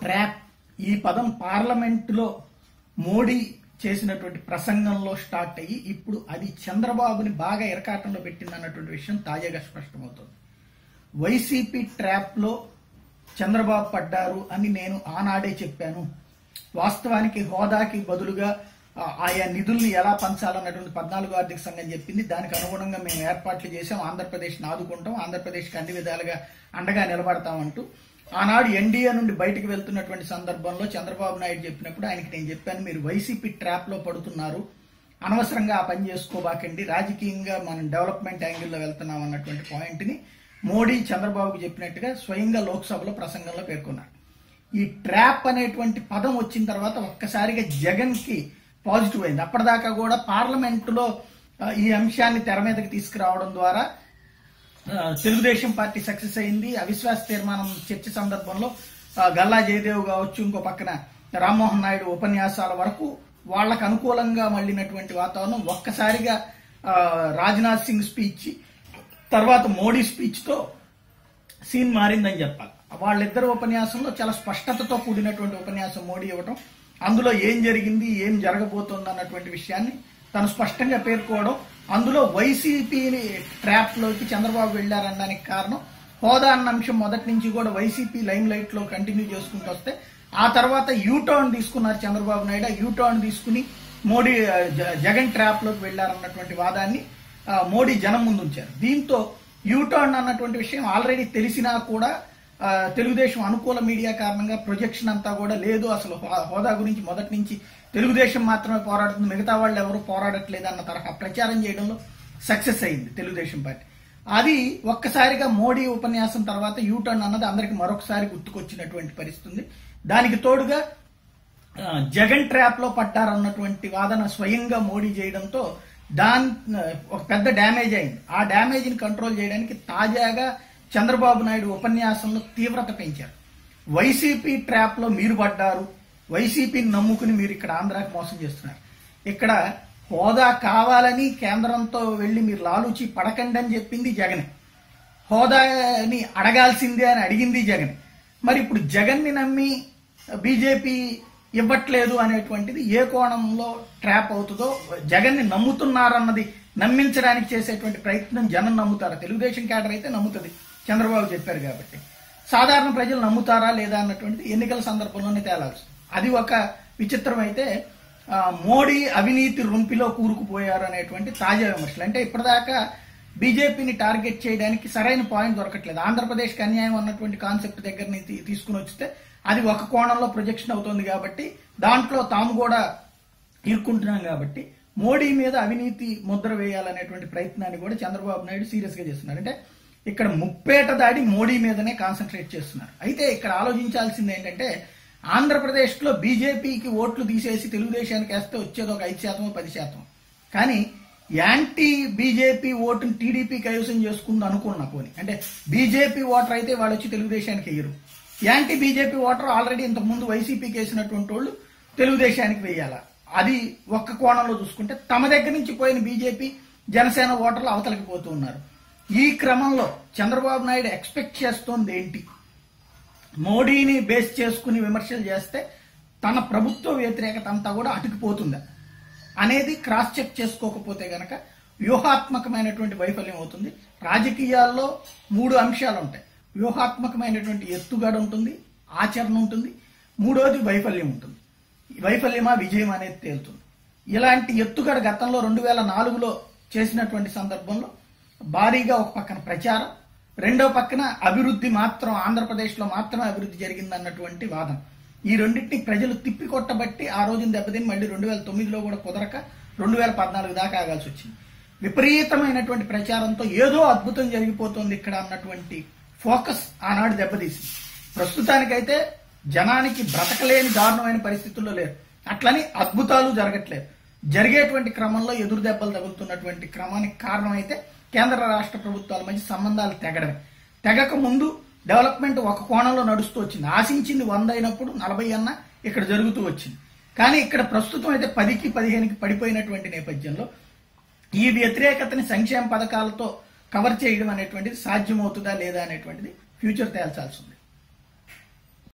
trap ఈ పదం పార్లమెంటులో మోడీ చేసినటువంటి ప్రసంగంలో స్టార్ట్ అయ్యి ఇప్పుడు అది చంద్రబాబుని బాగా ఇరకాటంలో పెట్టిందన్నటువంటి విషయం తాజాగా స్పష్టమవుతోంది వైసీపీ ట్రాప్లో చంద్రబాబు పడ్డారు అని నేను ఆనాడే చెప్పాను వాస్తవానికి హోదాకి బదులుగా ఆ, ఆయా నిధుల్ని ఎలా పంచాలన్నటువంటి పద్నాలుగో ఆర్థిక సంఘం చెప్పింది దానికి అనుగుణంగా మేము ఏర్పాట్లు చేసాం ఆంధ్రప్రదేశ్ని ఆదుకుంటాం ఆంధ్రప్రదేశ్కి అన్ని విధాలుగా అండగా నిలబడతామంటూ ఆనాడు ఎన్డీఏ నుండి బయటకు వెళ్తున్నటువంటి సందర్భంలో చంద్రబాబు నాయుడు చెప్పినప్పుడు ఆయనకి నేను చెప్పాను మీరు వైసీపీ ట్రాప్లో పడుతున్నారు అనవసరంగా ఆ పని చేసుకోబాకండి రాజకీయంగా మనం డెవలప్మెంట్ యాంగిల్లో వెళ్తున్నాం అన్నటువంటి పాయింట్ని మోడీ చంద్రబాబుకు చెప్పినట్టుగా స్వయంగా లోక్సభలో ప్రసంగంలో పేర్కొన్నారు ఈ ట్రాప్ అనేటువంటి పదం వచ్చిన తర్వాత ఒక్కసారిగా జగన్ కి పాజిటివ్ అయింది అప్పటిదాకా కూడా పార్లమెంటులో ఆ, ఈ అంశాన్ని తెర మీదకి తీసుకురావడం ద్వారా ఆ, తెలుగుదేశం పార్టీ సక్సెస్ అయింది అవిశ్వాస తీర్మానం చర్చ సందర్భంలో ఆ, గల్లా జయదేవ్ కావచ్చు ఇంకో పక్కన రామ్మోహన్ నాయుడు ఉపన్యాసాల వరకు వాళ్ళకు అనుకూలంగా మళ్ళినటువంటి వాతావరణం ఒక్కసారిగా ఆ, రాజ్నాథ్ సింగ్ స్పీచ్ తర్వాత మోడీ స్పీచ్ తో సీన్ మారిందని చెప్పాలి వాళ్ళిద్దరు ఉపన్యాసంలో చాలా స్పష్టతతో కూడినటువంటి ఉపన్యాసం మోడీ ఇవ్వడం అందులో ఏం జరిగింది ఏం జరగబోతోంది అన్నటువంటి విషయాన్ని తను స్పష్టంగా పేర్కోవడం అందులో వైసీపీ ట్రాప్ లోకి చంద్రబాబు వెళ్లారనడానికి కారణం హోదా అన్న అంశం మొదటి నుంచి కూడా వైసీపీ లైమ్ లైట్ లో కంటిన్యూ చేసుకుంటూ వస్తే ఆ తర్వాత యూటర్న్ తీసుకున్నారు చంద్రబాబు నాయుడు ఆ యూటర్న్ తీసుకుని మోడీ ఆ, జ- జగన్ ట్రాప్ లోకి వెళ్లారన్నటువంటి వాదాన్ని ఆ, మోడీ జనం ముందు ఉంచారు దీంతో యూటర్న్ అన్నటువంటి విషయం ఆల్రెడీ తెలిసినా కూడా ఆ, తెలుగుదేశం అనుకూల మీడియా కారణంగా ప్రొజెక్షన్ అంతా కూడా లేదు అసలు హో- హోదా గురించి మొదటి నుంచి తెలుగుదేశం మాత్రమే పోరాడుతుంది మిగతా వాళ్ళు ఎవరు పోరాడట్లేదు అన్న తరహా ప్రచారం చేయడంలో సక్సెస్ అయింది తెలుగుదేశం పార్టీ అది ఒక్కసారిగా మోడీ ఉపన్యాసం తర్వాత యూటర్న్ అన్నది అందరికి మరొకసారి గుర్తుకొచ్చినటువంటి పరిస్థితి ఉంది దానికి తోడుగా ఆ, జగన్ ట్రాప్ లో పట్టారన్నటువంటి వాదన స్వయంగా మోడీ చేయడంతో దాని ఒక పెద్ద డ్యామేజ్ అయింది ఆ డ్యామేజ్ ని కంట్రోల్ చేయడానికి తాజాగా చంద్రబాబు నాయుడు ఉపన్యాసంలో తీవ్రత పెంచారు వైసీపీ ట్రాప్ లో మీరు పడ్డారు వైసీపీని నమ్ముకుని మీరు ఇక్కడ ఆంధ్రాకి మోసం చేస్తున్నారు ఇక్కడ హోదా కావాలని కేంద్రంతో వెళ్లి మీరు లాలూచి పడకండి అని చెప్పింది జగనే హోదాని అడగాల్సిందే అని అడిగింది జగన్ మరి ఇప్పుడు జగన్ ని నమ్మి బీజేపీ ఇవ్వట్లేదు అనేటువంటిది ఏ కోణంలో ట్రాప్ అవుతుందో జగన్ ని నమ్ముతున్నారన్నది నమ్మించడానికి చేసేటువంటి ప్రయత్నం జనం నమ్ముతారా తెలుగుదేశం క్యాడర్ అయితే నమ్ముతుంది చంద్రబాబు చెప్పారు కాబట్టి సాధారణ ప్రజలు నమ్ముతారా లేదా అన్నటువంటిది ఎన్నికల సందర్భంలోనే తేలాల్సి అది ఒక విచిత్రం అయితే ఆ, మోడీ అవినీతి రుంపిలో కూరుకుపోయారు అనేటువంటి తాజా విమర్శలు అంటే ఇప్పటిదాకా బీజేపీని టార్గెట్ చేయడానికి సరైన పాయింట్ దొరకట్లేదు ఆంధ్రప్రదేశ్కి అన్యాయం అన్నటువంటి కాన్సెప్ట్ దగ్గర నుంచి తీసుకుని వస్తే అది ఒక కోణంలో ప్రొజెక్షన్ అవుతుంది కాబట్టి దాంట్లో తాము కూడా ఇరుక్కుంటున్నాం కాబట్టి మోడీ మీద అవినీతి ముద్ర వేయాలనేటువంటి ప్రయత్నాన్ని కూడా చంద్రబాబు నాయుడు సీరియస్ గా చేస్తున్నారు అంటే ఇక్కడ ముప్పేట దాడి మోడీ మీదనే కాన్సన్ట్రేట్ చేస్తున్నారు అయితే ఇక్కడ ఆలోచించాల్సింది ఏంటంటే ఆంధ్రప్రదేశ్ లో బీజేపీకి ఓట్లు తీసేసి తెలుగుదేశానికి వేస్తే వచ్చేది ఒక ఐదు శాతం పది శాతం కానీ యాంటీ బీజేపీ ఓటుని టీడీపీ కైవసం చేసుకుంది అనుకున్నా పోని అంటే బీజేపీ ఓటర్ అయితే వాళ్ళు వచ్చి తెలుగుదేశానికి వేయరు యాంటీ బీజేపీ ఓటర్ ఆల్రెడీ ఇంతకు ముందు వైసీపీకి వేసినటువంటి వాళ్ళు తెలుగుదేశానికి వేయాల అది ఒక్క కోణంలో చూసుకుంటే తమ దగ్గర నుంచి పోయిన బీజేపీ జనసేన ఓటర్లు అవతలకి పోతూ ఉన్నారు ఈ క్రమంలో చంద్రబాబు నాయుడు ఎక్స్పెక్ట్ చేస్తోంది ఏంటి మోడీని బేస్ చేసుకుని విమర్శలు చేస్తే తన ప్రభుత్వ వ్యతిరేకత అంతా కూడా అటుకుపోతుందా అనేది క్రాస్ చెక్ చేసుకోకపోతే గనక వ్యూహాత్మకమైనటువంటి వైఫల్యం అవుతుంది రాజకీయాల్లో మూడు అంశాలు ఉంటాయి వ్యూహాత్మకమైనటువంటి ఎత్తుగడ ఉంటుంది ఆచరణ ఉంటుంది మూడోది వైఫల్యం ఉంటుంది ఈ వైఫల్యమా విజయం అనేది తేలుతుంది ఇలాంటి ఎత్తుగడ గతంలో రెండు వేల నాలుగులో చేసినటువంటి సందర్భంలో భారీగా ఒక పక్కన ప్రచారం రెండో పక్కన అభివృద్ధి మాత్రం ఆంధ్రప్రదేశ్లో మాత్రమే అభివృద్ధి జరిగిందన్నటువంటి వాదన ఈ రెండింటిని ప్రజలు తిప్పికొట్టబట్టి ఆ రోజున దెబ్బతిని మళ్ళీ రెండు వేల తొమ్మిదిలో కూడా కుదరక రెండు వేల పద్నాలుగు దాకా ఆగాల్సి వచ్చింది విపరీతమైనటువంటి ప్రచారంతో ఏదో అద్భుతం జరిగిపోతుంది ఇక్కడ అన్నటువంటి ఫోకస్ ఆనాడు దెబ్బతీసింది ప్రస్తుతానికైతే జనానికి బ్రతకలేని దారుణమైన పరిస్థితుల్లో లేరు అట్లని అద్భుతాలు జరగట్లేదు జరిగేటువంటి క్రమంలో ఎదురు దెబ్బలు తగులుతున్నటువంటి క్రమానికి కారణమైతే కేంద్ర రాష్ట్ర ప్రభుత్వాల మధ్య సంబంధాలు తెగడమే తెగక ముందు డెవలప్మెంట్ ఒక కోణంలో నడుస్తూ వచ్చింది ఆశించింది వంద అయినప్పుడు నలభై అన్న ఇక్కడ జరుగుతూ వచ్చింది కానీ ఇక్కడ ప్రస్తుతం అయితే పదికి పదిహేనుకి పడిపోయినటువంటి నేపథ్యంలో ఈ వ్యతిరేకతని సంక్షేమ పథకాలతో కవర్ చేయడం అనేటువంటిది సాధ్యమవుతుందా లేదా అనేటువంటిది ఫ్యూచర్ తేల్చాల్సి ఉంది